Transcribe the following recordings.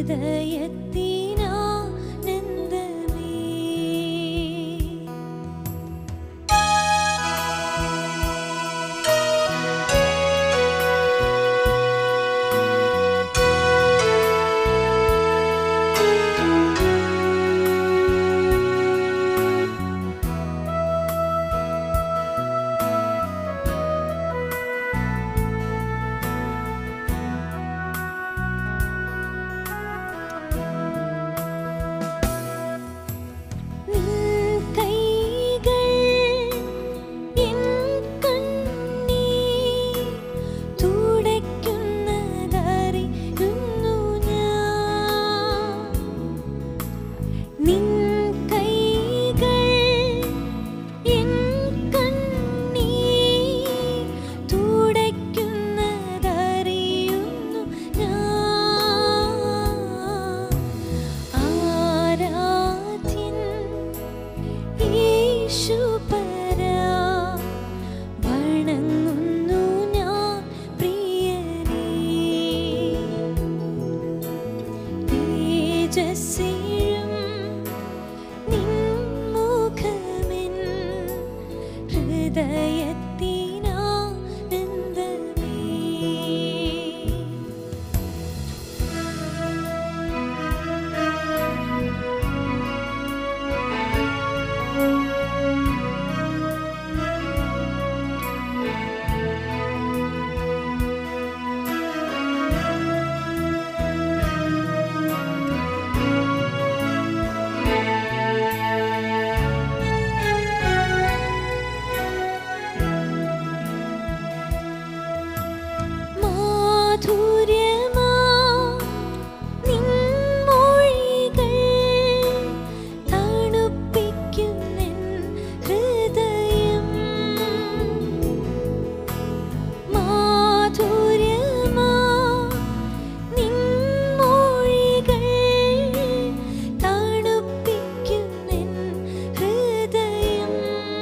ഹൃദയത്തിനാനന്ദമേ നിൻ കൈകൾ എൻ കണ്ണീർ തുടയ്ക്കുന്നതറിയുന്നു ഞാൻ നിൻ കൈകൾ എൻ കണ്ണീർ തുടയ്ക്കുന്നതറിയുന്നു ഞാൻ ആരാധ്യൻ യേശുപരാ വണങ്ങുന്നു ഞാൻ പ്രിയനേ തേജസ്സിലും നിൻ മുഖമെൻ ഹൃദയത്തിനാനന്ദമേ മാധുര്യമാ നിൻ മൊഴികൾ തണുപ്പിക്കുന്നെൻ ഹൃദയം മാധുര്യമാ നിൻ മൊഴികൾ തണുപ്പിക്കുന്നെൻ ഹൃദയം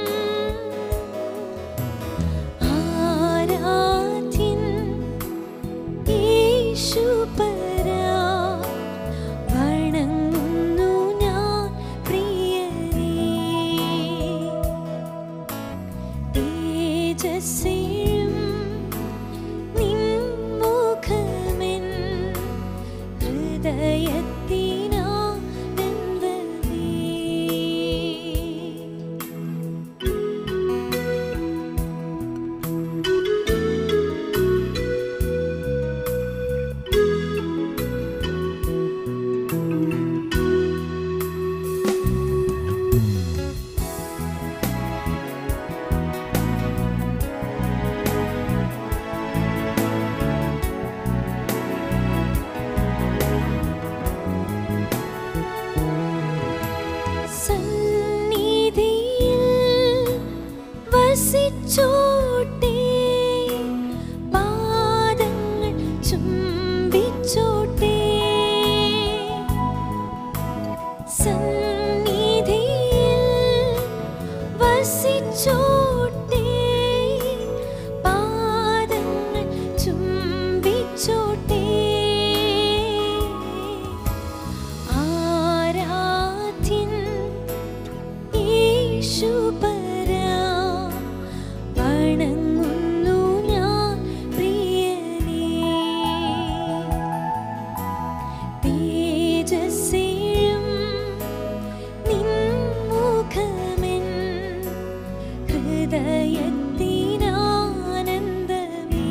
ആരാധ്യൻ യേശുപരാ വണങ്ങുന്നു ഞാൻ പ്രിയനേ തേജസ്സിലും നിൻ മുഖമെൻ ഹൃദയത്തിനാനന്ദമേ സന്നിധിയിൽ വസിച്ചോട്ടെ പാദങ്ങൾ ചുംബിച്ചോട്ടെ സന്നിധിയിൽ വസിച്ചോട്ടെ പാദങ്ങൾ ചുംബിച്ചോട്ടെ ആരാധ്യൻ യേശുപരാ വണങ്ങുന്നു ഞാൻ പ്രിയനേ തേജസ്സിലും നിൻ മുഖമെൻ ഹൃദയത്തിനാനന്ദമേ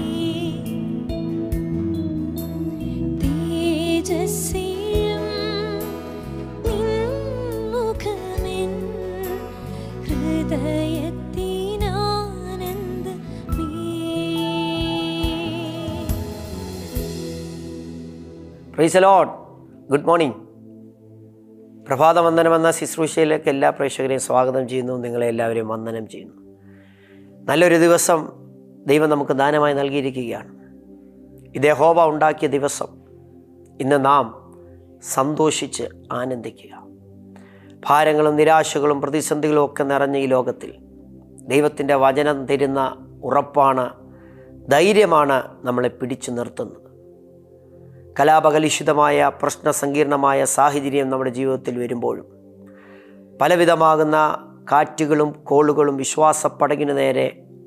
തേജസ്സിലും നിൻ മുഖമെൻ ഹൃദയത്തിനാനന്ദമേ പ്രൈസ് ലോഡ് ഗുഡ് മോർണിംഗ് പ്രഭാത വന്ദനം എന്ന ശുശ്രൂഷയിലേക്ക് എല്ലാ പ്രേക്ഷകരെയും സ്വാഗതം ചെയ്യുന്നു നിങ്ങളെ എല്ലാവരെയും വന്ദനം ചെയ്യുന്നു നല്ലൊരു ദിവസം ദൈവം നമുക്ക് ദാനമായി നൽകിയിരിക്കുകയാണ് ഇത് യഹോവ ഉണ്ടാക്കിയ ദിവസം ഇന്ന് നാം സന്തോഷിച്ച് ആനന്ദിക്കുക ഭാരങ്ങളും നിരാശകളും പ്രതിസന്ധികളും ഒക്കെ നിറഞ്ഞ ഈ ലോകത്തിൽ ദൈവത്തിൻ്റെ വചനം തരുന്ന ഉറപ്പാണ് ധൈര്യമാണ് നമ്മളെ പിടിച്ചു നിർത്തുന്നത് കലാപകലുഷിതമായ പ്രശ്നസങ്കീർണമായ സാഹചര്യം നമ്മുടെ ജീവിതത്തിൽ വരുമ്പോഴും പലവിധമാകുന്ന കാറ്റുകളും കോളുകളും വിശ്വാസപ്പടകിന് നേരെ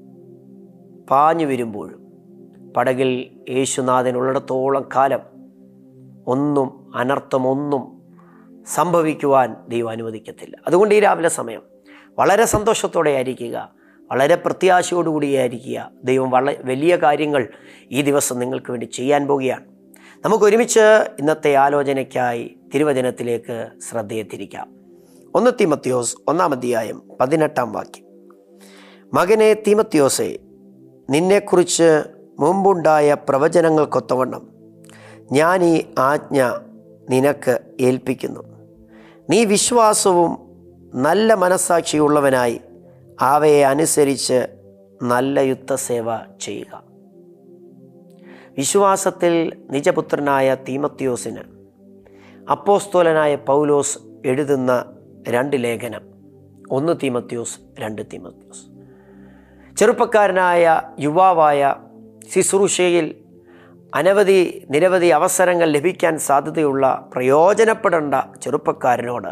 പാഞ്ഞു വരുമ്പോഴും പടകിൽ യേശുനാഥൻ ഉള്ളിടത്തോളം കാലം ഒന്നും അനർത്ഥമൊന്നും സംഭവിക്കുവാൻ ദൈവം അനുവദിക്കത്തില്ല അതുകൊണ്ട് ഈ രാവിലെ സമയം വളരെ സന്തോഷത്തോടെ ആയിരിക്കുക വളരെ പ്രത്യാശയോടുകൂടിയായിരിക്കുക ദൈവം വള വലിയ കാര്യങ്ങൾ ഈ ദിവസം നിങ്ങൾക്ക് വേണ്ടി ചെയ്യാൻ പോവുകയാണ് നമുക്ക് ഒരുമിച്ച് ഇന്നത്തെ ആലോചനയ്ക്കായി തിരുവചനത്തിലേക്ക് ശ്രദ്ധയെ തിരിക്കാം ഒന്ന് തീമത്യോസ് ഒന്നാം അധ്യായം പതിനെട്ടാം വാക്യം മകനെ തീമത്യോസെ നിന്നെക്കുറിച്ച് മുമ്പുണ്ടായ പ്രവചനങ്ങൾക്കൊത്തവണ്ണം ഞാൻ ഈ ആജ്ഞ നിനക്ക് ഏൽപ്പിക്കുന്നു നീ വിശ്വാസവും നല്ല മനസാക്ഷിയുള്ളവനായി അവയെ അനുസരിച്ച് നല്ല യുദ്ധസേവ ചെയ്യുക വിശ്വാസത്തിൽ നിജപുത്രനായ തീമത്യോസിന് അപ്പോസ്തോലനായ പൗലോസ് എഴുതുന്ന രണ്ട് ലേഖനം ഒന്ന് തീമത്യോസ് രണ്ട് തീമത്യോസ് ചെറുപ്പക്കാരനായ യുവാവായ ശുശ്രൂഷയിൽ അനവധി നിരവധി അവസരങ്ങൾ ലഭിക്കാൻ സാധ്യതയുള്ള പ്രയോജനപ്പെടേണ്ട ചെറുപ്പക്കാരനോട്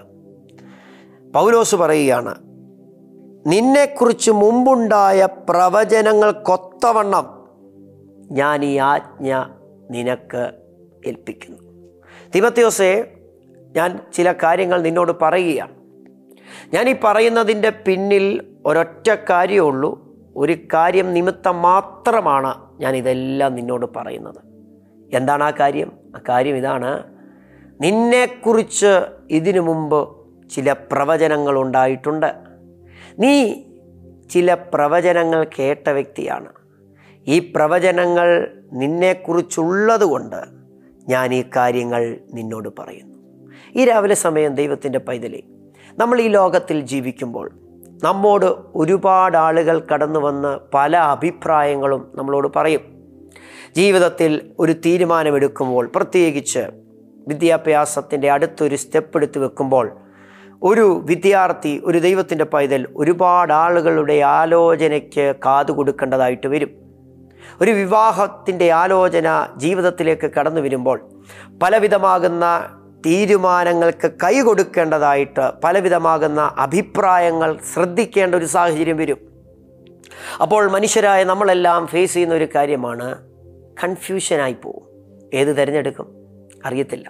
പൗലോസ് പറയുകയാണ് നിന്നെക്കുറിച്ച് മുമ്പുണ്ടായ പ്രവചനങ്ങൾക്കൊത്തവണ്ണം ഞാൻ ഈ ആജ്ഞ നിനക്ക് ഏൽപ്പിക്കുന്നു തിമത്യോസെ ഞാൻ ചില കാര്യങ്ങൾ നിന്നോട് പറയുകയാണ് ഞാൻ ഈ പറയുന്നതിൻ്റെ പിന്നിൽ ഒരൊറ്റ കാര്യമേ ഉള്ളൂ ഒരു കാര്യം നിമിത്തം മാത്രമാണ് ഞാൻ ഇതെല്ലാം നിന്നോട് പറയുന്നത് എന്താണ് ആ കാര്യം ആ കാര്യം ഇതാണ് നിന്നെക്കുറിച്ച് ഇതിനു മുമ്പ് ചില പ്രവചനങ്ങൾ ഉണ്ടായിട്ടുണ്ട് നീ ചില പ്രവചനങ്ങൾ കേട്ട വ്യക്തിയാണ് ഈ പ്രവചനങ്ങൾ നിന്നെക്കുറിച്ചുള്ളത് കൊണ്ട് ഞാൻ ഈ കാര്യങ്ങൾ നിന്നോട് പറയുന്നു ഈ രാവിലെ സമയം ദൈവത്തിൻ്റെ പൈതലേ നമ്മൾ ഈ ലോകത്തിൽ ജീവിക്കുമ്പോൾ നമ്മോട് ഒരുപാട് ആളുകൾ കടന്നു വന്ന് പല അഭിപ്രായങ്ങളും നമ്മളോട് പറയും ജീവിതത്തിൽ ഒരു തീരുമാനമെടുക്കുമ്പോൾ പ്രത്യേകിച്ച് വിദ്യാഭ്യാസത്തിൻ്റെ അടുത്തൊരു സ്റ്റെപ്പ് എടുത്ത് വെക്കുമ്പോൾ ഒരു വിദ്യാർത്ഥി ഒരു ദൈവത്തിൻ്റെ പൈതൽ ഒരുപാട് ആളുകളുടെ ആലോചനയ്ക്ക് കാതു കൊടുക്കേണ്ടതായിട്ട് വരും ഒരു വിവാഹത്തിൻ്റെ ആലോചന ജീവിതത്തിലേക്ക് കടന്നു വരുമ്പോൾ പലവിധമാകുന്ന തീരുമാനങ്ങൾക്ക് കൈ കൊടുക്കേണ്ടതായിട്ട് പലവിധമാകുന്ന അഭിപ്രായങ്ങൾ ശ്രദ്ധിക്കേണ്ട ഒരു സാഹചര്യം വരും അപ്പോൾ മനുഷ്യരായ നമ്മളെല്ലാം ഫേസ് ചെയ്യുന്ന ഒരു കാര്യമാണ് കൺഫ്യൂഷനായി പോവും ഏത് തിരഞ്ഞെടുക്കും അറിയത്തില്ല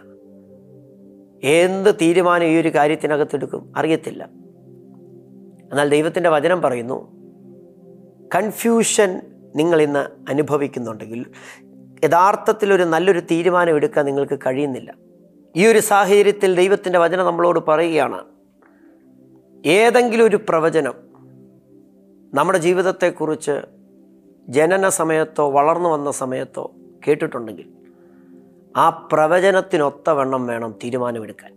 എന്ത് തീരുമാനം ഈ ഒരു കാര്യത്തിനകത്തെടുക്കും അറിയത്തില്ല എന്നാൽ ദൈവത്തിൻ്റെ വചനം പറയുന്നു കൺഫ്യൂഷൻ നിങ്ങൾ ഇന്ന് അനുഭവിക്കുന്നുണ്ടെങ്കിൽ യഥാർത്ഥത്തിൽ ഒരു നല്ലൊരു തീരുമാനം എടുക്കാൻ നിങ്ങൾക്ക് കഴിയുന്നില്ല ഈ ഒരു സാഹചര്യത്തിൽ ദൈവത്തിൻ്റെ വചനം നമ്മളോട് പറയുകയാണ് ഏതെങ്കിലും ഒരു പ്രവചനം നമ്മുടെ ജീവിതത്തെക്കുറിച്ച് ജനന സമയത്തോ വളർന്നു വന്ന സമയത്തോ കേട്ടിട്ടുണ്ടെങ്കിൽ ആ പ്രവചനത്തിനൊത്തവണ്ണം വേണം തീരുമാനമെടുക്കാൻ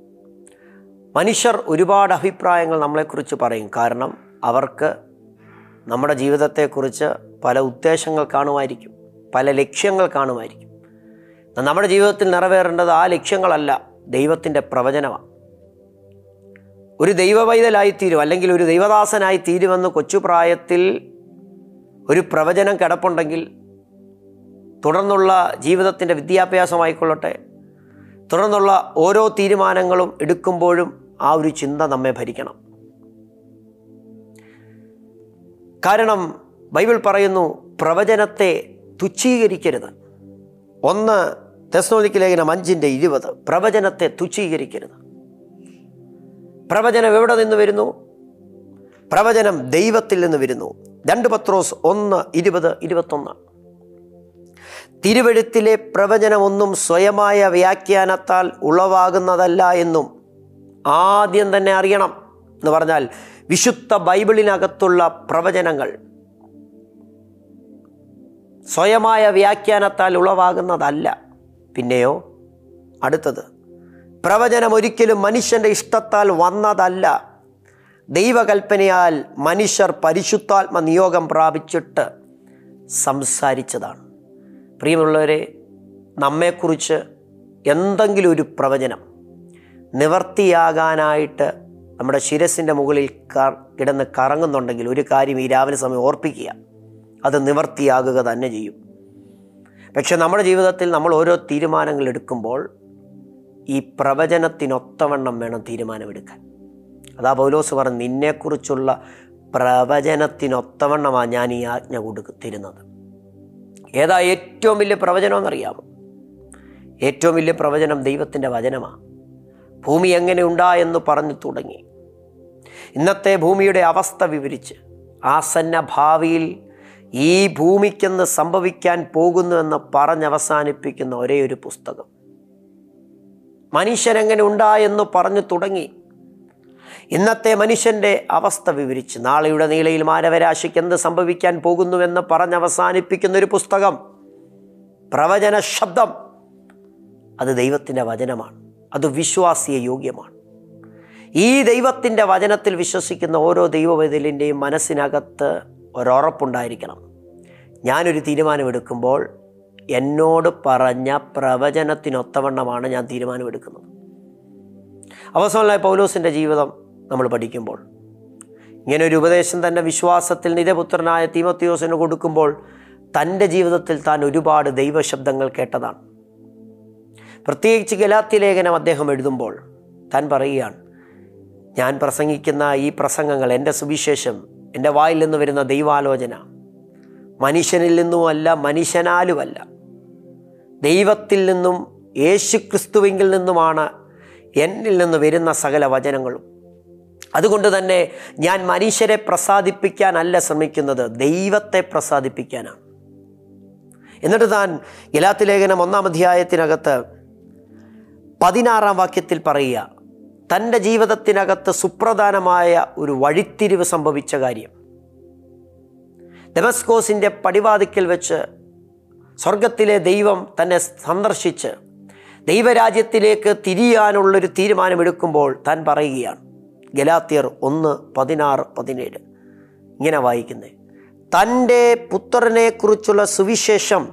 മനുഷ്യർ ഒരുപാട് അഭിപ്രായങ്ങൾ നമ്മളെക്കുറിച്ച് പറയും കാരണം അവർക്ക് നമ്മുടെ ജീവിതത്തെക്കുറിച്ച് പല ഉദ്ദേശങ്ങൾ കാണുമായിരിക്കും പല ലക്ഷ്യങ്ങൾ കാണുമായിരിക്കും എന്നാൽ നമ്മുടെ ജീവിതത്തിൽ നിറവേറേണ്ടത് ആ ലക്ഷ്യങ്ങളല്ല ദൈവത്തിൻ്റെ പ്രവചനമാണ് ഒരു ദൈവവൈതലായിത്തീരും അല്ലെങ്കിൽ ഒരു ദൈവദാസനായി തീരുമെന്ന് കൊച്ചുപ്രായത്തിൽ ഒരു പ്രവചനം കിടപ്പുണ്ടെങ്കിൽ തുടർന്നുള്ള ജീവിതത്തിൻ്റെ വിദ്യാഭ്യാസമായിക്കൊള്ളട്ടെ തുടർന്നുള്ള ഓരോ തീരുമാനങ്ങളും എടുക്കുമ്പോഴും ആ ഒരു ചിന്ത നമ്മെ ഭരിക്കണം കാരണം ബൈബിൾ പറയുന്നു പ്രവചനത്തെ തുച്ഛീകരിക്കരുത് ഒന്ന് തെസ്നോലിക്ക് ലേഖനം അഞ്ചിൻ്റെ ഇരുപത് പ്രവചനത്തെ തുച്ഛീകരിക്കരുത് പ്രവചനം എവിടെ നിന്ന് വരുന്നു പ്രവചനം ദൈവത്തിൽ നിന്ന് വരുന്നു രണ്ട് പത്രോസ് ഒന്ന് ഇരുപത് ഇരുപത്തൊന്ന് തിരുവഴുത്തിലെ പ്രവചനമൊന്നും സ്വയമായ വ്യാഖ്യാനത്താൽ ഉളവാകുന്നതല്ല എന്നും ആദ്യം തന്നെ അറിയണം എന്ന് പറഞ്ഞാൽ വിശുദ്ധ ബൈബിളിനകത്തുള്ള പ്രവചനങ്ങൾ സ്വയമായ വ്യാഖ്യാനത്താൽ ഉളവാകുന്നതല്ല പിന്നെയോ അടുത്തത് പ്രവചനം ഒരിക്കലും മനുഷ്യൻ്റെ ഇഷ്ടത്താൽ വന്നതല്ല ദൈവകൽപ്പനയാൽ മനുഷ്യർ പരിശുദ്ധാത്മ നിയോഗം പ്രാപിച്ചിട്ട് സംസാരിച്ചതാണ് പ്രിയമുള്ളവരെ നമ്മെക്കുറിച്ച് എന്തെങ്കിലും ഒരു പ്രവചനം നിവർത്തിയാകാനായിട്ട് നമ്മുടെ ശിരസിൻ്റെ മുകളിൽ ക- കിടന്ന് കറങ്ങുന്നുണ്ടെങ്കിൽ ഒരു കാര്യം ഈ രാവിലെ സമയം ഓർപ്പിക്കുക അത് നിവർത്തിയാകുക തന്നെ ചെയ്യും പക്ഷെ നമ്മുടെ ജീവിതത്തിൽ നമ്മൾ ഓരോ തീരുമാനങ്ങൾ എടുക്കുമ്പോൾ ഈ പ്രവചനത്തിനൊത്തവണ്ണം വേണം തീരുമാനമെടുക്കാൻ അതാ പൗലോസ് പറഞ്ഞു നിന്നെക്കുറിച്ചുള്ള പ്രവചനത്തിനൊത്തവണ്ണമാണ് ഞാൻ ഈ ആജ്ഞ കൊടുക്ക് തരുന്നത് ഏതാ ഏറ്റവും വലിയ പ്രവചനമെന്നറിയാമോ ഏറ്റവും വലിയ പ്രവചനം ദൈവത്തിൻ്റെ വചനമാണ് ഭൂമി എങ്ങനെ ഉണ്ടായെന്ന് പറഞ്ഞു തുടങ്ങി ഇന്നത്തെ ഭൂമിയുടെ അവസ്ഥ വിവരിച്ച് ആസന്ന ഭാവിയിൽ ഈ ഭൂമിക്കെന്ന് സംഭവിക്കാൻ പോകുന്നുവെന്ന് പറഞ്ഞവസാനിപ്പിക്കുന്ന ഒരേ ഒരു പുസ്തകം മനുഷ്യൻ എങ്ങനെ ഉണ്ടായെന്ന് പറഞ്ഞു തുടങ്ങി ഇന്നത്തെ മനുഷ്യൻ്റെ അവസ്ഥ വിവരിച്ച് നാളെയുടെ നീളയിൽ മാനവരാശിക്ക് എന്ത് സംഭവിക്കാൻ പോകുന്നുവെന്ന് പറഞ്ഞവസാനിപ്പിക്കുന്ന ഒരു പുസ്തകം പ്രവചന ശബ്ദം അത് ദൈവത്തിൻ്റെ വചനമാണ് അത് വിശ്വാസിയ യോഗ്യമാണ് ഈ ദൈവത്തിൻ്റെ വചനത്തിൽ വിശ്വസിക്കുന്ന ഓരോ ദൈവവൈതലിൻ്റെയും മനസ്സിനകത്ത് ഒരുറപ്പുണ്ടായിരിക്കണം ഞാനൊരു തീരുമാനമെടുക്കുമ്പോൾ എന്നോട് പറഞ്ഞ പ്രവചനത്തിനൊത്തവണ്ണമാണ് ഞാൻ തീരുമാനമെടുക്കുന്നത് അവസാനമായി പൗലോസിൻ്റെ ജീവിതം നമ്മൾ പഠിക്കുമ്പോൾ ഇങ്ങനെ ഒരു ഉപദേശം തന്നെ വിശ്വാസത്തിൽ നിരപുത്രനായ തീമത്തിയോസിന് കൊടുക്കുമ്പോൾ തൻ്റെ ജീവിതത്തിൽ താൻ ഒരുപാട് ദൈവശബ്ദങ്ങൾ കേട്ടതാണ് പ്രത്യേകിച്ച് ഗലാത്തി ലേഖനം അദ്ദേഹം എഴുതുമ്പോൾ താൻ പറയുകയാണ് ഞാൻ പ്രസംഗിക്കുന്ന ഈ പ്രസംഗങ്ങൾ എൻ്റെ സുവിശേഷം എൻ്റെ വായിൽ നിന്ന് വരുന്ന ദൈവാലോചന മനുഷ്യനിൽ നിന്നുമല്ല മനുഷ്യനാലുമല്ല ദൈവത്തിൽ നിന്നും യേശു ക്രിസ്തുവിങ്കിൽ നിന്നുമാണ് എന്നിൽ നിന്ന് വരുന്ന സകല വചനങ്ങളും അതുകൊണ്ട് തന്നെ ഞാൻ മനുഷ്യരെ പ്രസാദിപ്പിക്കാനല്ല ശ്രമിക്കുന്നത് ദൈവത്തെ പ്രസാദിപ്പിക്കാനാണ് എന്നിട്ട് താൻ ഗലാത്തി ലേഖനം ഒന്നാം അധ്യായത്തിനകത്ത് പതിനാറാം വാക്യത്തിൽ പറയുക തൻ്റെ ജീവിതത്തിനകത്ത് സുപ്രധാനമായ ഒരു വഴിത്തിരിവ് സംഭവിച്ച കാര്യം ഡെമസ്കോസിൻ്റെ പടിവാതിക്കൽ വെച്ച് സ്വർഗത്തിലെ ദൈവം തന്നെ സന്ദർശിച്ച് ദൈവരാജ്യത്തിലേക്ക് തിരിയാനുള്ളൊരു തീരുമാനമെടുക്കുമ്പോൾ താൻ പറയുകയാണ് ഗലാത്തിയർ ഒന്ന് പതിനാറ് പതിനേഴ് ഇങ്ങനെ വായിക്കുന്നത് തൻ്റെ പുത്രനെക്കുറിച്ചുള്ള സുവിശേഷം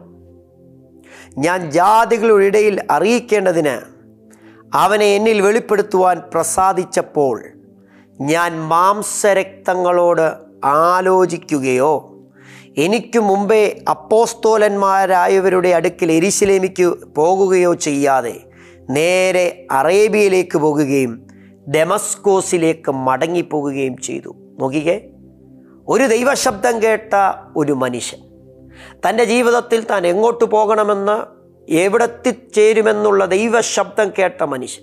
ഞാൻ ജാതികളുടെ ഇടയിൽ അറിയിക്കേണ്ടതിന് അവനെ എന്നിൽ വെളിപ്പെടുത്തുവാൻ പ്രസാദിച്ചപ്പോൾ ഞാൻ മാംസരക്തങ്ങളോട് ആലോചിക്കുകയോ എനിക്ക് മുമ്പേ അപ്പോസ്തോലന്മാരായവരുടെ അടുക്കൽ എരിശിലേമിക്ക് പോകുകയോ ചെയ്യാതെ നേരെ അറേബ്യയിലേക്ക് പോകുകയും ഡെമസ്കോസിലേക്ക് മടങ്ങിപ്പോകുകയും ചെയ്തു നോക്കിക്കേ ഒരു ദൈവശബ്ദം കേട്ട ഒരു മനുഷ്യൻ തൻ്റെ ജീവിതത്തിൽ താൻ എങ്ങോട്ട് പോകണമെന്ന് എവിടെത്തിച്ചേരുമെന്നുള്ള ദൈവശബ്ദം കേട്ട മനുഷ്യൻ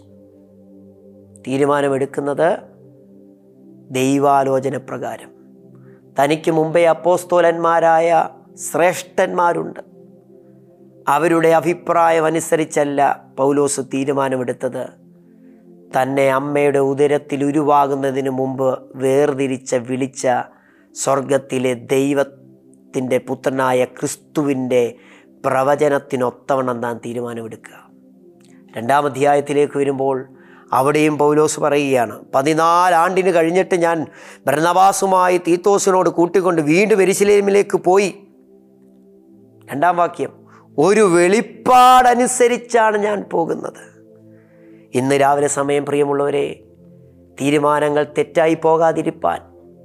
തീരുമാനമെടുക്കുന്നത് ദൈവാലോചന പ്രകാരം തനിക്ക് മുമ്പേ അപ്പോസ്തോലന്മാരായ ശ്രേഷ്ഠന്മാരുണ്ട് അവരുടെ അഭിപ്രായം അനുസരിച്ചല്ല പൗലോസ് തീരുമാനമെടുത്തത് തന്നെ അമ്മയുടെ ഉദരത്തിൽ ഉരുവാകുന്നതിന് മുമ്പ് വേർതിരിച്ച വിളിച്ച സ്വർഗത്തിലെ ദൈവത്തിൻ്റെ പുത്രനായ ക്രിസ്തുവിൻ്റെ പ്രവചനത്തിനൊത്തവണ്ണം താൻ തീരുമാനമെടുക്കുക രണ്ടാം അധ്യായത്തിലേക്ക് വരുമ്പോൾ അവിടെയും പൗലോസ് പറയുകയാണ് പതിനാലാണ്ടിന് കഴിഞ്ഞിട്ട് ഞാൻ ഭരണവാസുമായി തീത്തോസിനോട് കൂട്ടിക്കൊണ്ട് വീണ്ടും എരിശിലേമിലേക്ക് പോയി രണ്ടാം വാക്യം ഒരു വെളിപ്പാടനുസരിച്ചാണ് ഞാൻ പോകുന്നത് ഇന്ന് രാവിലെ സമയം പ്രിയമുള്ളവരെ തീരുമാനങ്ങൾ തെറ്റായി പോകാതിരിപ്പാൻ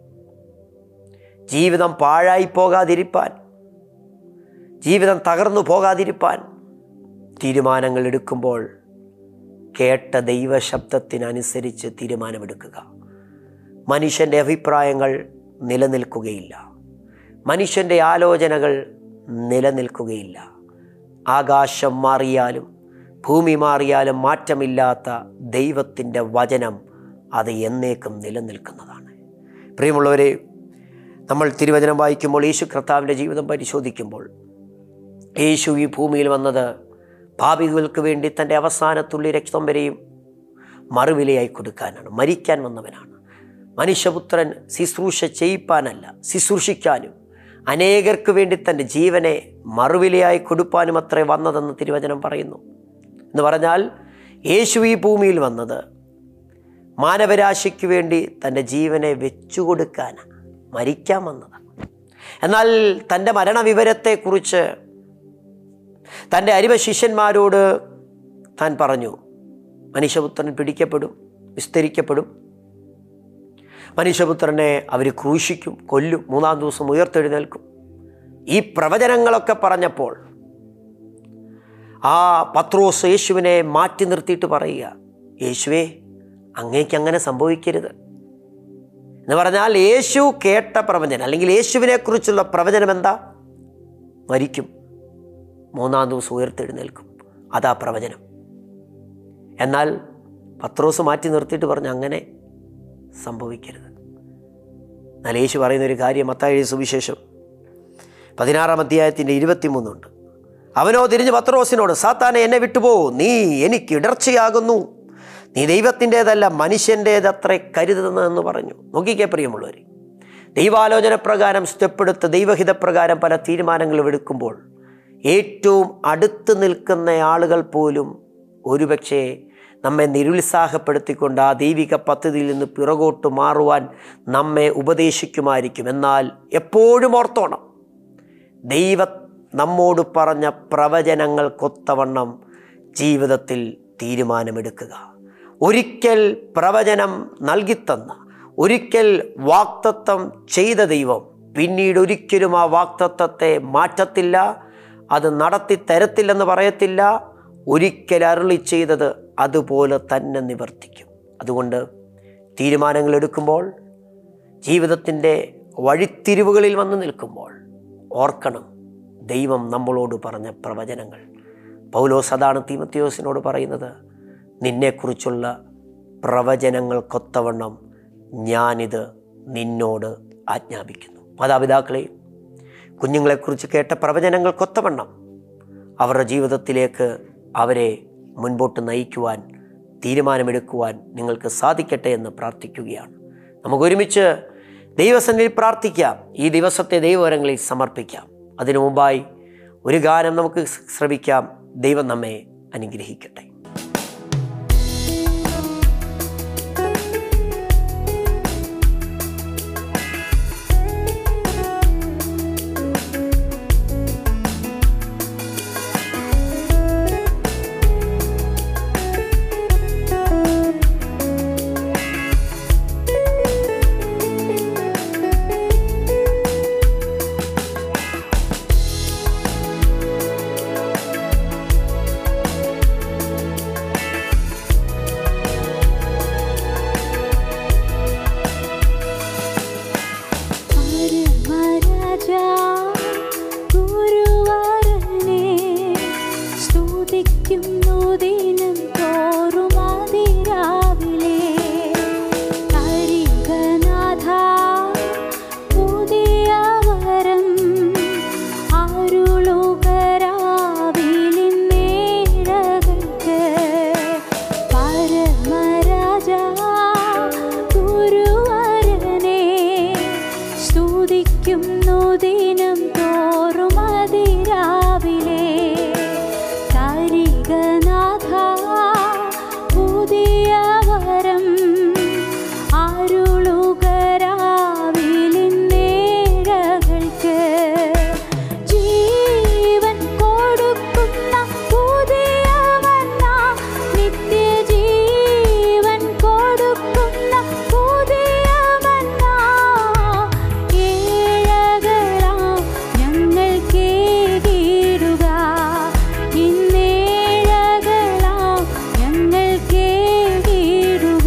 ജീവിതം പാഴായി പോകാതിരിപ്പാൻ ജീവിതം തകർന്നു പോകാതിരിപ്പാൻ തീരുമാനങ്ങൾ എടുക്കുമ്പോൾ കേട്ട ദൈവശബ്ദത്തിനനുസരിച്ച് തീരുമാനമെടുക്കുക മനുഷ്യൻ്റെ അഭിപ്രായങ്ങൾ നിലനിൽക്കുകയില്ല മനുഷ്യൻ്റെ ആലോചനകൾ നിലനിൽക്കുകയില്ല ആകാശം മാറിയാലും ഭൂമി മാറിയാലും മാറ്റമില്ലാത്ത ദൈവത്തിൻ്റെ വചനം അത് എന്നേക്കും നിലനിൽക്കുന്നതാണ് പ്രിയമുള്ളവരെ നമ്മൾ തിരുവചനം വായിക്കുമ്പോൾ യേശു കർത്താവിൻ്റെ ജീവിതം പരിശോധിക്കുമ്പോൾ യേശു ഈ ഭൂമിയിൽ വന്നത് പാപികൾക്ക് വേണ്ടി തൻ്റെ അവസാനത്തുള്ളി രക്തം വരെയും മറുവിലയായി കൊടുക്കാനാണ് മരിക്കാൻ വന്നവനാണ് മനുഷ്യപുത്രൻ ശുശ്രൂഷ ചെയ്യിപ്പാനല്ല ശുശ്രൂഷിക്കാനും അനേകർക്ക് വേണ്ടി തൻ്റെ ജീവനെ മറുവിലയായി കൊടുപ്പാനും അത്രേ വന്നതെന്ന് തിരുവചനം പറയുന്നു എന്ന് പറഞ്ഞാൽ യേശു ഈ ഭൂമിയിൽ വന്നത് മാനവരാശിക്ക് വേണ്ടി തൻ്റെ ജീവനെ വെച്ചുകൊടുക്കാനാണ് മരിക്കാൻ വന്നതാണ് എന്നാൽ തൻ്റെ മരണവിവരത്തെക്കുറിച്ച് തൻ്റെ അരിവ ശിഷ്യന്മാരോട് താൻ പറഞ്ഞു മനുഷ്യപുത്രൻ പിടിക്കപ്പെടും വിസ്തരിക്കപ്പെടും മനുഷ്യപുത്രനെ അവർ ക്രൂശിക്കും കൊല്ലും മൂന്നാം ദിവസം ഉയർത്തെഴുന്നേൽക്കും ഈ പ്രവചനങ്ങളൊക്കെ പറഞ്ഞപ്പോൾ ആ പത്രോസ് യേശുവിനെ മാറ്റി നിർത്തിയിട്ട് പറയുക യേശുവേ അങ്ങേക്ക് അങ്ങനെ സംഭവിക്കരുത് എന്ന് പറഞ്ഞാൽ യേശു കേട്ട പ്രവചനം അല്ലെങ്കിൽ യേശുവിനെ കുറിച്ചുള്ള പ്രവചനം എന്താ മരിക്കും മൂന്നാം ദിവസം ഉയർത്തെഴുന്നേൽക്കും അതാ പ്രവചനം എന്നാൽ പത്രോസ് മാറ്റി നിർത്തിയിട്ട് പറഞ്ഞു അങ്ങനെ സംഭവിക്കരുത് എന്നാൽ യേശു പറയുന്ന ഒരു കാര്യം മത്തായി സുവിശേഷം പതിനാറാം അധ്യായത്തിൻ്റെ ഇരുപത്തിമൂന്നുണ്ട് അവനോ തിരിഞ്ഞ് പത്രോസിനോട് സാത്താനെ എന്നെ വിട്ടുപോ നീ എനിക്ക് ഇടർച്ചയാകുന്നു നീ ദൈവത്തിൻ്റെതല്ല മനുഷ്യൻ്റേതത്ര കരുതുന്നതെന്ന് പറഞ്ഞു നോക്കിക്കേ പ്രിയമുള്ളവർ ദൈവാലോചന പ്രകാരം സ്റ്റെപ്പെടുത്ത് ദൈവഹിതപ്രകാരം പല തീരുമാനങ്ങളും എടുക്കുമ്പോൾ ഏറ്റവും അടുത്ത് നിൽക്കുന്ന ആളുകൾ പോലും ഒരുപക്ഷെ നമ്മെ നിരുത്സാഹപ്പെടുത്തിക്കൊണ്ട് ആ ദൈവിക പദ്ധതിയിൽ നിന്ന് പിറകോട്ട് മാറുവാൻ നമ്മെ ഉപദേശിക്കുമായിരിക്കും എന്നാൽ എപ്പോഴും ഓർത്തോണം ദൈവ നമ്മോട് പറഞ്ഞ പ്രവചനങ്ങൾക്കൊത്തവണ്ണം ജീവിതത്തിൽ തീരുമാനമെടുക്കുക ഒരിക്കൽ പ്രവചനം നൽകിത്തന്ന ഒരിക്കൽ വാക്തത്വം ചെയ്ത ദൈവം പിന്നീട് ഒരിക്കലും ആ വാക്തത്വത്തെ മാറ്റത്തില്ല അത് നടത്തി തരത്തില്ലെന്ന് പറയത്തില്ല ഒരിക്കൽ അരുളി ചെയ്തത് അതുപോലെ തന്നെ നിവർത്തിക്കും അതുകൊണ്ട് തീരുമാനങ്ങൾ എടുക്കുമ്പോൾ ജീവിതത്തിൻ്റെ വഴിത്തിരിവുകളിൽ വന്ന് നിൽക്കുമ്പോൾ ഓർക്കണം ദൈവം നമ്മളോട് പറഞ്ഞ പ്രവചനങ്ങൾ പൗലോസ് അതാണ് തീമത്തിയോസിനോട് പറയുന്നത് നിന്നെക്കുറിച്ചുള്ള പ്രവചനങ്ങൾക്കൊത്തവണ്ണം ഞാനിത് നിന്നോട് ആജ്ഞാപിക്കുന്നു മാതാപിതാക്കളെ കുഞ്ഞുങ്ങളെക്കുറിച്ച് കേട്ട പ്രവചനങ്ങൾക്കൊത്തവണ്ണം അവരുടെ ജീവിതത്തിലേക്ക് അവരെ മുൻപോട്ട് നയിക്കുവാൻ തീരുമാനമെടുക്കുവാൻ നിങ്ങൾക്ക് സാധിക്കട്ടെ എന്ന് പ്രാർത്ഥിക്കുകയാണ് നമുക്ക് ഒരുമിച്ച് ദൈവസന്നിധിയിൽ പ്രാർത്ഥിക്കാം ഈ ദിവസത്തെ ദൈവവരങ്ങളിൽ സമർപ്പിക്കാം അതിനു മുമ്പായി ഒരു ഗാനം നമുക്ക് ശ്രമിക്കാം ദൈവം നമ്മെ അനുഗ്രഹിക്കട്ടെ പരമരാജാ ഗുരുവരനെ സ്തുതിക്കുന്നു ദിനം തോറും അതിരാവിലെ കരികനാഥ പുതിയ വരം അരുളുകരാവിലിൻ മേടകൾക്ക് പരമരാജാ ഗുരുവരനെ സ്തുതിക്കുന്നു ദിനം തോറും അതിരാവിലെ കരികനാഥ പുതിയ വരം അരുളുകരാവിലിൻ നേഴകൾക്ക് ജീവൻ കൊടുക്കുന്ന പുതിയവന്ന നിത്യജീവൻ കൊടുക്കുന്ന പുതിയവന്ന ഏഴകളാം ഞങ്ങൾക്കേകിടുക ഇന്നേഴകളാം ഞങ്ങൾക്കേകിടുക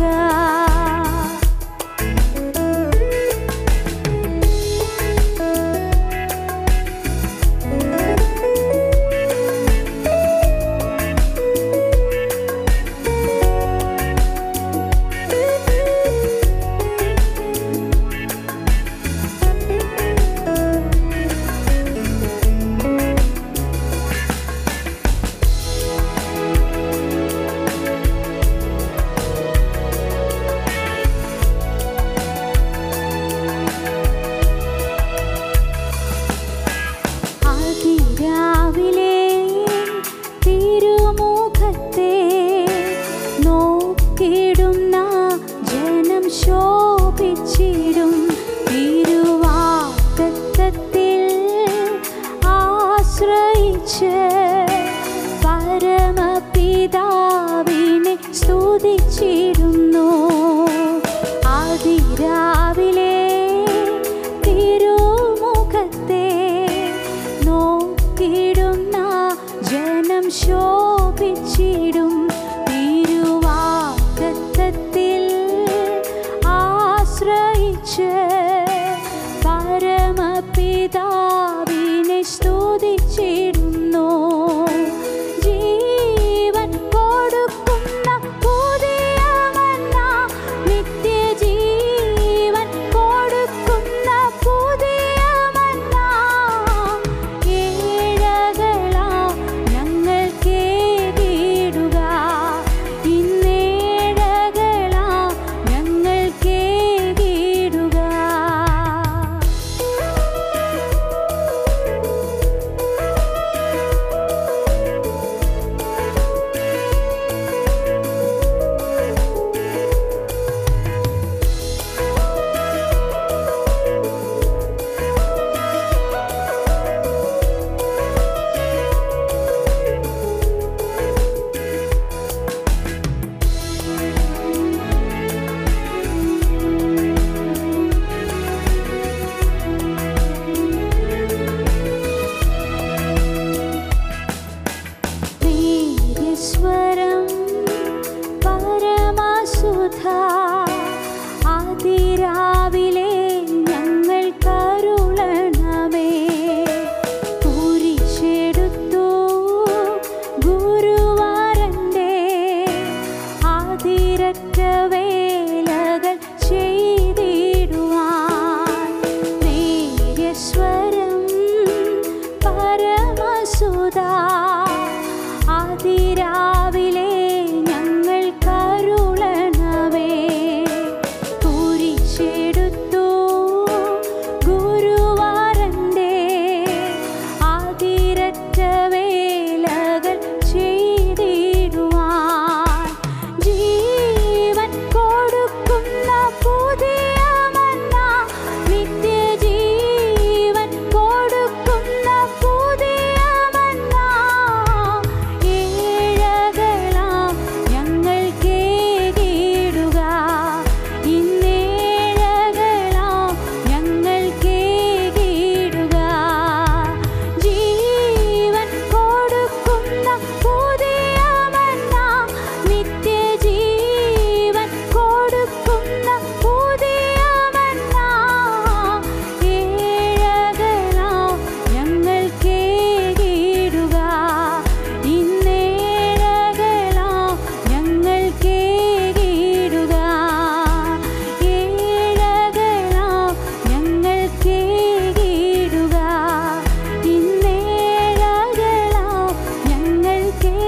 അതിരാവിലെ തിരുമുഖത്തെ നോക്കിടുന്ന ജനം ശോഭിച്ചിടും തിരുവാക്കത്തിൽ ആശ്രയിച്ച് പരമപിതാവിനെ സ്തുതിച്ചിരുന്നു അതിരാവിലെ തിരുമുഖത്തെ നോക്കിടുന്ന ജനം ശോഭിച്ചിടും തിരുവാഗ്ദത്തത്തിൽ ആശ്രയിച്ച് പരമപിതാവിനെ സ്തുതിച്ചിടുന്നു ജീവൻ കൊടുക്കുന്ന പുതിയ മന്ന നിത്യജീവൻ കൊടുക്കുന്ന പുതിയ മന്ന ഏഴകളാ ഞങ്ങൾ കേടിടുക ഇന്നേഴകളാ ഞങ്ങൾ കേടിടുക ധീര്യസ്വരം പരമസുധ അതിരാവിലെ ഞങ്ങൾ കരുളണമേ കുരിശെടുത്തു ഗുരുവാരൻ്റെ ആതിരറ്റ വേലകൾ ചെയ്തിടുവാൻ നേര്യസ്വരം പരമസുത അതിരാവിലെ ഞങ്ങൾ കരുളണമേ കുരിശെടുത്തു ഗുരുവാരൻ്റെ ആതിരറ്റ വേലകൾ ചെയ്തിടുവാൻ ജീവൻ കൊടുക്കുന്ന പുതിയ മന്ന നിത്യജീവൻ കൊടുക്കുന്ന പുതിയ മന്ന ഏഴകളാം ഞങ്ങൾ കേടിടുക ഇന്നേഴകളാം ഞങ്ങൾ കേടിടുക ജീവൻ കൊടുക്കുന്ന പുതിയ മന്ന നിത്യജീവൻ കൊടുക്കുന്ന പുതിയ മന്ന ഏഴകളാം ഞങ്ങൾ കേടിടുക ഇന്നേഴകളാം ഞങ്ങൾ കേടിടുക ഏഴകളാം ഞങ്ങൾ കേടിടുക ഇന്നേഴകളാം ഞങ്ങൾ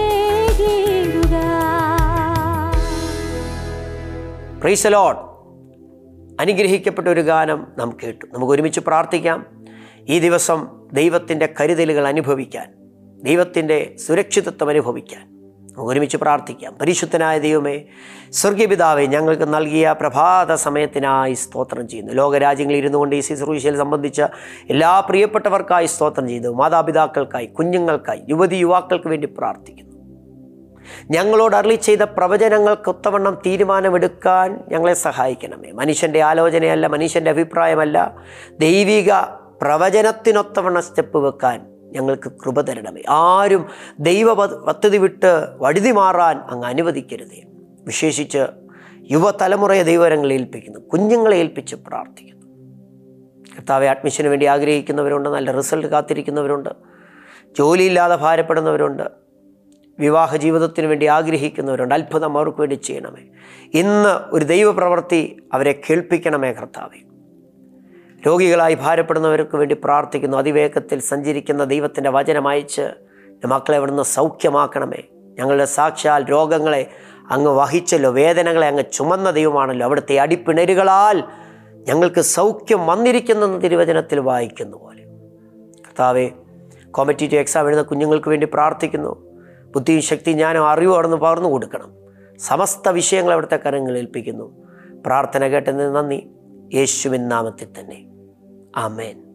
കേടിടുക പ്രൈസ് ലോഡ് അനുഗ്രഹിക്കപ്പെട്ട ഒരു ഗാനം നാം കേട്ടു നമുക്ക് ഒരുമിച്ച് പ്രാർത്ഥിക്കാം ഈ ദിവസം ദൈവത്തിൻ്റെ കരുതലുകൾ അനുഭവിക്കാൻ ദൈവത്തിൻ്റെ സുരക്ഷിതത്വം അനുഭവിക്കാൻ നമുക്ക് ഒരുമിച്ച് പ്രാർത്ഥിക്കാം പരിശുദ്ധനായ ദൈവമേ സ്വർഗീയപിതാവെ ഞങ്ങൾക്ക് നൽകിയ പ്രഭാത സമയത്തിനായി സ്തോത്രം ചെയ്യുന്നു ലോകരാജ്യങ്ങളിൽ ഇരുന്നു കൊണ്ട് ഈ ശുശ്രൂഷയിൽ സംബന്ധിച്ച എല്ലാ പ്രിയപ്പെട്ടവർക്കായി സ്തോത്രം ചെയ്തു മാതാപിതാക്കൾക്കായി കുഞ്ഞുങ്ങൾക്കായി യുവതി യുവാക്കൾക്ക് വേണ്ടി പ്രാർത്ഥിക്കുന്നു ഞങ്ങളോട് അരളി ചെയ്ത പ്രവചനങ്ങൾക്കൊത്തവണ്ണം തീരുമാനമെടുക്കാൻ ഞങ്ങളെ സഹായിക്കണമേ മനുഷ്യൻ്റെ ആലോചനയല്ല മനുഷ്യൻ്റെ അഭിപ്രായമല്ല ദൈവിക പ്രവചനത്തിനൊത്തവണ്ണം സ്റ്റെപ്പ് വെക്കാൻ ഞങ്ങൾക്ക് കൃപ തരണമേ ആരും ദൈവ പ- പദ്ധതി വിട്ട് വഴുതി മാറാൻ അങ്ങ് അനുവദിക്കരുതേ വിശേഷിച്ച് യുവതലമുറയെ ദൈവരങ്ങളെ ഏൽപ്പിക്കുന്നു കുഞ്ഞുങ്ങളെ ഏൽപ്പിച്ച് പ്രാർത്ഥിക്കുന്നു കർത്താവെ അഡ്മിഷന് വേണ്ടി ആഗ്രഹിക്കുന്നവരുണ്ട് നല്ല റിസൾട്ട് കാത്തിരിക്കുന്നവരുണ്ട് ജോലിയില്ലാതെ ഭാരപ്പെടുന്നവരുണ്ട് വിവാഹ ജീവിതത്തിന് വേണ്ടി ആഗ്രഹിക്കുന്നവരുണ്ട് അത്ഭുതം അവർക്ക് വേണ്ടി ചെയ്യണമേ ഇന്ന് ഒരു ദൈവപ്രവൃത്തി അവരെ കേൾപ്പിക്കണമേ കർത്താവെ രോഗികളായി ഭാരപ്പെടുന്നവർക്ക് വേണ്ടി പ്രാർത്ഥിക്കുന്നു അതിവേഗത്തിൽ സഞ്ചരിക്കുന്ന ദൈവത്തിൻ്റെ വചനം അയച്ച് എൻ്റെ മക്കളെ അവിടുന്ന് സൗഖ്യമാക്കണമേ ഞങ്ങളുടെ സാക്ഷാൽ രോഗങ്ങളെ അങ്ങ് വഹിച്ചല്ലോ വേദനകളെ അങ്ങ് ചുമന്ന ദൈവമാണല്ലോ അവിടുത്തെ അടിപ്പിണരുകളാൽ ഞങ്ങൾക്ക് സൗഖ്യം വന്നിരിക്കുന്നെന്ന് തിരുവചനത്തിൽ വായിക്കുന്ന പോലെ കർത്താവെ കോമ്പറ്റേറ്റീവ് എക്സാം എഴുതുന്ന കുഞ്ഞുങ്ങൾക്ക് വേണ്ടി പ്രാർത്ഥിക്കുന്നു ബുദ്ധിയും ശക്തി ഞാനും അറിവും അവിടുന്ന് പകർന്നു കൊടുക്കണം സമസ്ത വിഷയങ്ങൾ അവിടുത്തെ കരങ്ങളിൽ ഏൽപ്പിക്കുന്നു പ്രാർത്ഥന കേട്ടതിന് നന്ദി യേശുവിൻ നാമത്തിൽ തന്നെ ആമേൻ